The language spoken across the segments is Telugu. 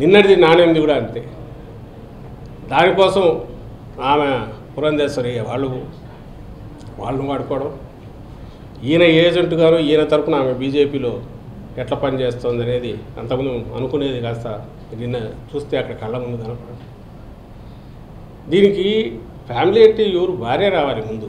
నిన్నటిది నాణ్యంది కూడా అంతే దానికోసం ఆమె పురంధేశ్వరి వాళ్ళు వాళ్ళని వాడుకోవడం ఈయన ఏజెంట్ గారు ఈయన తరపున ఆమె బీజేపీలో ఎట్లా పనిచేస్తుంది అనేది అంతకుముందు అనుకునేది కాస్త నిన్న చూస్తే అక్కడ కళ్ళ ముందు కనపడదు దీనికి ఫ్యామిలీ అంటే ఎవరు భార్య రావాలి ముందు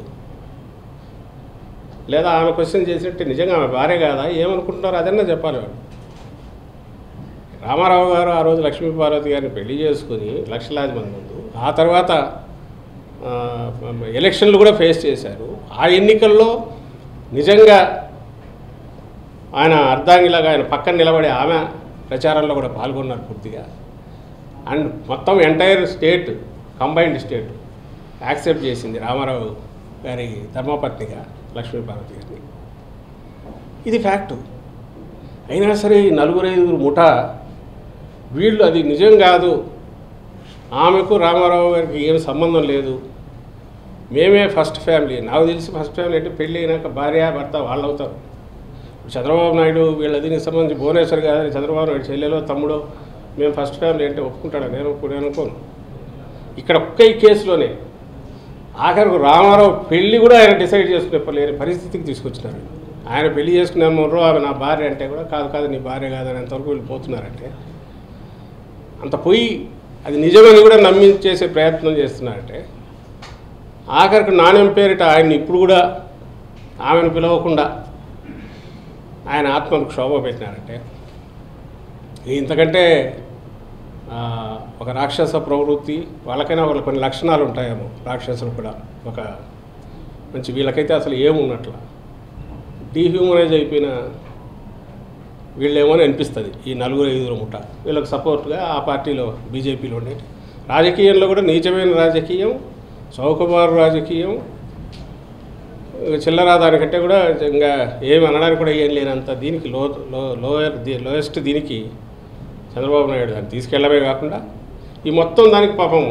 లేదా ఆమె క్వశ్చన్ చేసినట్టే నిజంగా ఆమె భార్య కాదా ఏమనుకుంటున్నారో అదన్నా చెప్పాలి వాళ్ళు రామారావు గారు ఆ రోజు లక్ష్మీ పార్వతి గారిని పెళ్లి చేసుకుని లక్షలాది మంది ముందు ఆ తర్వాత ఆ, ఎలక్షన్లు కూడా ఫేస్ చేశారు ఆ ఎన్నికల్లో నిజంగా ఆయన అర్ధాంగిలాగా ఆయన పక్కన నిలబడి ఆమె ప్రచారంలో కూడా పాల్గొన్నారు పూర్తిగా అండ్ మొత్తం entire state combined state accept చేసింది రామారావు గారి ధర్మపత్నిగా లక్ష్మీ పార్వతి గారిని ఇది ఫ్యాక్టు అయినా సరే ఈ నలుగురు ఐదుగురు ముఠా వీళ్ళు అది నిజం కాదు ఆమెకు రామారావు గారికి ఏం సంబంధం లేదు మేమే ఫస్ట్ ఫ్యామిలీ నాకు తెలిసి ఫస్ట్ ఫ్యామిలీ అంటే పెళ్ళి అయినాక భార్య భర్త వాళ్ళు అవుతారు చంద్రబాబు నాయుడు వీళ్ళ దీనికి సంబంధించి భువనేశ్వర్ గారు చంద్రబాబు నాయుడు చెల్లెలో తమ్ముడో మేము ఫస్ట్ ఫ్యామిలీ అంటే ఒప్పుకుంటాడా నేను ఒప్పు- నేను అనుకోను ఇక్కడ ఒక్క ఈ కేసులోనే ఆఖరికి రామారావు పెళ్లి కూడా ఆయన డిసైడ్ చేసుకునే పరిస్థితికి తీసుకొచ్చినారు ఆయన పెళ్లి చేసుకునే మొర్రో ఆమె నా భార్య అంటే కూడా కాదు కాదు నీ భార్య కాదు అనేంతవరకు వీళ్ళు పోతున్నారంటే అంత పోయి అది నిజమని కూడా నమ్మించేసే ప్రయత్నం చేస్తున్నారంటే ఆఖరికి నాణ్యం పేరిట ఆయన ఇప్పుడు కూడా ఆమెను పిలవకుండా ఆయన ఆత్మకు క్షోభ పెట్టినారంటే ఇంతకంటే ఆ, ఒక రాక్షస ప్రవృత్తి వాళ్ళకైనా వాళ్ళ కొన్ని లక్షణాలు ఉంటాయేమో రాక్షసులు కూడా ఒక మంచి వీళ్ళకైతే అసలు ఏమున్నట్ల డీహ్యూమనైజ్ అయిపోయిన వీళ్ళేమో అని అనిపిస్తుంది ఈ నలుగురు ఐదుగురు ముఠ వీళ్ళకి సపోర్ట్గా ఆ పార్టీలో బీజేపీలో ఉండే రాజకీయంలో కూడా నీచమైన రాజకీయం చౌకబారు రాజకీయం ఇంకా చిల్లర దానికంటే కూడా ఇంకా ఏమి అనడానికి కూడా ఏం లేనంత దీనికి లో లో లోయర్ ది లోయెస్ట్ దీనికి చంద్రబాబు నాయుడు దాన్ని తీసుకెళ్ళమే కాకుండా ఈ మొత్తం దానికి పాపం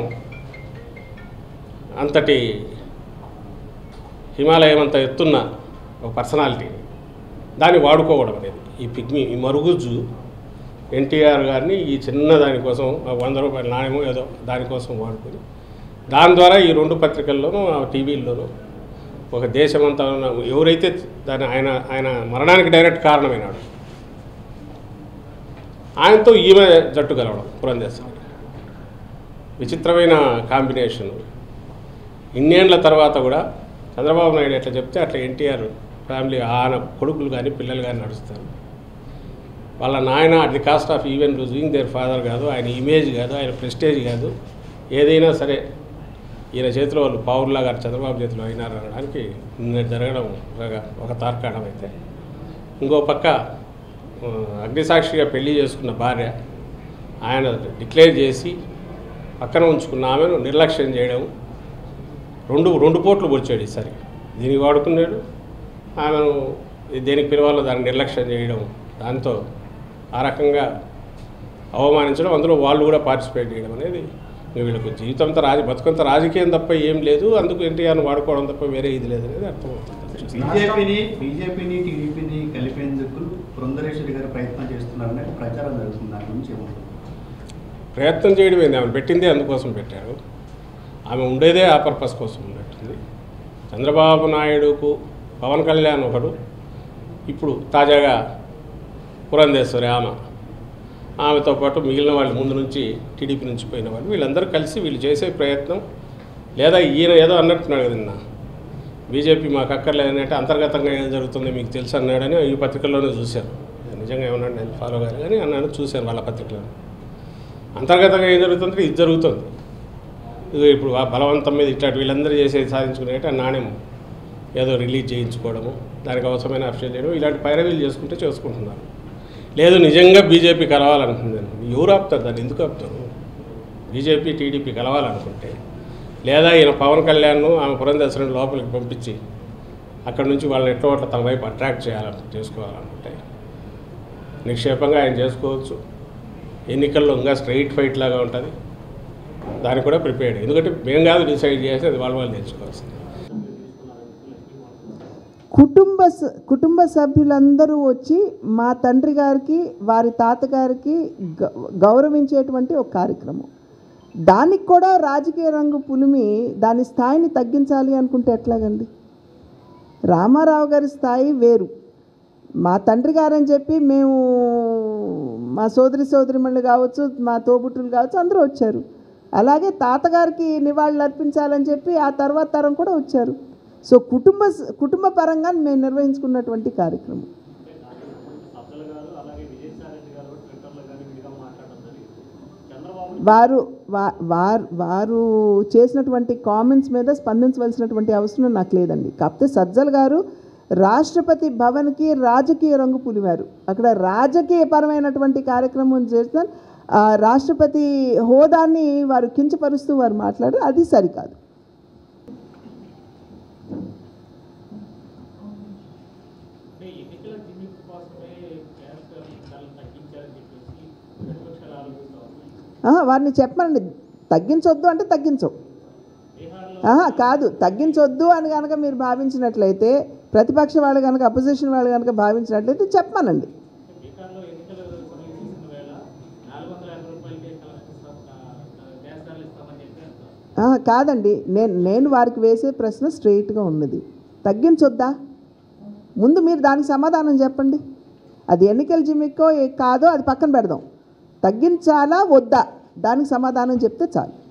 అంతటి హిమాలయం అంత ఎత్తున్న ఒక పర్సనాలిటీ దాన్ని వాడుకోవడం అనేది ఈ పిగ్మి ఈ మరుగుజ్జు ఎన్టీఆర్ గారిని ఈ చిన్న దానికోసం ఆ వంద రూపాయల నాణ్యమో ఏదో దానికోసం వాడుకొని దాని ద్వారా ఈ రెండు పత్రికల్లోనూ ఆ టీవీల్లోనూ ఒక దేశమంతా ఉన్న ఎవరైతే దాని ఆయన ఆయన మరణానికి డైరెక్ట్ కారణమైనాడు ఆయనతో ఈమె జట్టు కలవడం పురంధేశ్వరి విచిత్రమైన కాంబినేషన్ ఇన్నేళ్ల తర్వాత కూడా చంద్రబాబు నాయుడు ఎట్లా చెప్తే అట్లా ఎన్టీఆర్ ఫ్యామిలీ ఆయన కొడుకులు కానీ పిల్లలు కానీ నడుస్తారు వాళ్ళ నాయన at the cost of even losing their father కాదు ఆయన ఇమేజ్ కాదు ఆయన ప్రెస్టేజ్ కాదు ఏదైనా సరే ఈయన చేతిలో వాళ్ళు పౌరులాగా చంద్రబాబు చేతిలో అయినారు అనడానికి నిన్న జరగడం ఒక ఒక తార్కాణం అయితే ఇంకో పక్క ఆ, అగ్నిసాక్షిగా పెళ్లి చేసుకున్న భార్య ఆయన డిక్లేర్ చేసి పక్కన ఉంచుకున్న ఆమెను నిర్లక్ష్యం చేయడం రెండు రెండు పోట్లు పొడిచాడు ఈసారి దీనికి వాడుకున్నాడు ఆమెను దేనికి పిలవాలో దాన్ని నిర్లక్ష్యం చేయడం దాంతో ఆ రకంగా అవమానించడం అందులో వాళ్ళు కూడా పార్టిసిపేట్ చేయడం అనేది ఇంక వీళ్ళకు జీవితంతో రాజ బతుకంత రాజకీయం తప్ప ఏం లేదు అందుకు ఎన్టీఆర్ని వాడుకోవడం తప్ప వేరే ఇది లేదు అనేది అర్థమవుతుంది బీజేపీని బీజేపీని టీడీపీని కలిపేందుకు పురంధరేశ్వరి గారు ప్రయత్నం చేస్తున్నారనే ప్రచారం జరుగుతుంది దాని గురించి ఏమంటారు ప్రయత్నం చేయడం ఏంది ఆమె పెట్టిందే అందుకోసం పెట్టారు ఆమె ఉండేదే ఆ పర్పస్ కోసం ఉన్నట్టుంది చంద్రబాబు నాయుడుకు పవన్ కళ్యాణ్ ఒకడు ఇప్పుడు తాజాగా పురంధేశ్వరి ఆమె ఆమెతో పాటు మిగిలిన వాళ్ళు ముందు నుంచి టీడీపీ నుంచి పోయిన వాళ్ళు వీళ్ళందరూ కలిసి వీళ్ళు చేసే ప్రయత్నం లేదా ఈయన ఏదో అన్నట్టున్నాడు కదా నిన్న బీజేపీ మాకు అక్కర్లేదంటే అంతర్గతంగా ఏం జరుగుతుందో మీకు తెలుసు అన్నాడని ఈ పత్రికల్లోనే చూశాను నిజంగా ఏమన్నాడు నేను ఫాలో కాదు కానీ అన్నాడు చూశాను వాళ్ళ పత్రికలో అంతర్గతంగా ఏం జరుగుతుందంటే ఇది జరుగుతుంది ఇదిగో ఇప్పుడు ఆ బలవంతం మీద ఇట్లాంటి వీళ్ళందరూ చేసేది సాధించుకునేట నాణ్యం ఏదో రిలీజ్ చేయించుకోవడము దానికి అవసరమైన అఫిషియల్ చేయడం ఇలాంటి పైరవీలు చేసుకుంటే చేసుకుంటున్నారు లేదు నిజంగా బీజేపీ కలవాలనుకుంది ఎవరు ఆపుతారు దాన్ని ఎందుకు ఆపుతారు బీజేపీ టీడీపీ కలవాలనుకుంటే లేదా ఈయన పవన్ కళ్యాణ్ ఆమె పురంధేశ్వరిని లోపలికి పంపించి అక్కడ నుంచి వాళ్ళని ఎట్లా అట్లా తన వైపు అట్రాక్ట్ చేయాలని చేసుకోవాలనుకుంటే నిక్షేపంగా ఆయన చేసుకోవచ్చు ఎన్నికల్లో ఇంకా స్ట్రైట్ ఫైట్ లాగా ఉంటుంది దానికి కూడా ప్రిపేర్డ్ ఎందుకంటే మేము కాదు డిసైడ్ చేసి అది వాళ్ళు వాళ్ళు తెలుసుకోవాల్సింది కుటుంబ స- కుటుంబ సభ్యులందరూ వచ్చి మా తండ్రి గారికి వారి తాతగారికి గ- గౌరవించేటువంటి ఒక కార్యక్రమం దానికి కూడా రాజకీయ రంగు పులిమి దాని స్థాయిని తగ్గించాలి అనుకుంటే ఎట్లాగండి రామారావు గారి స్థాయి వేరు మా తండ్రి గారని చెప్పి మేము మా సోదరి సోదరిమణులు కావచ్చు మా తోబుట్టులు కావచ్చు అందరూ వచ్చారు అలాగే తాతగారికి నివాళులు అర్పించాలని చెప్పి ఆ తర్వాత తరం కూడా వచ్చారు సో కుటుంబ కుటుంబ పరంగా మేము నిర్వహించుకున్నటువంటి కార్యక్రమం అబ్దుల్ గారు అలాగే విజయసాయిరెడ్డి గారు ట్విట్టర్లో కానీ విడిగా మాట్లాడడం జరిగింది చంద్రబాబు వారు వా- వారు వారు చేసినటువంటి కామెంట్స్ మీద స్పందించవలసినటువంటి అవసరం నాకు లేదండి కాకపోతే సజ్జల్ గారు రాష్ట్రపతి భవన్కి రాజకీయ రంగు పులివారు అక్కడ రాజకీయపరమైనటువంటి కార్యక్రమం చేసిన ఆ రాష్ట్రపతి హోదాన్ని వారు కించపరుస్తూ వారు మాట్లాడారు అది సరికాదు అంటే ఎన్నికల జిమ్మిక్ కోసమే గ్యాస్ ధరలు తగ్గించారని చెప్పేసి ప్రతిపక్షాలు ఆరోపిస్తూ ఉన్నాయి ఆహా, వారిని చెప్పండి తగ్గించొద్దు అంటే తగ్గించవు బీహార్లో ఆహా, కాదు తగ్గించొద్దు అని కనుక మీరు భావించినట్లయితే ప్రతిపక్ష వాళ్ళు కనుక అపోజిషన్ వాళ్ళు కనుక భావించినట్లయితే చెప్పమనండి బీహార్లో ఎన్నికల సమయం తీసిన వేళ నాలుగు వందల యాభై రూపాయలకే కలెక్షన్ ఇస్తాం గ్యాస్ ధరలు ఇస్తామని చెప్పి అంటారు ఆహా, కాదండి నేను నేను వారికి వేసే ప్రశ్న స్ట్రైట్గా ఉన్నది తగ్గించొద్దా ముందు మీరు దానికి సమాధానం చెప్పండి అది ఎన్నికల జిమ్మిక్కో ఏ కాదో అది పక్కన పెడదాం తగ్గించాలా వద్దా దానికి సమాధానం చెప్తే చాలు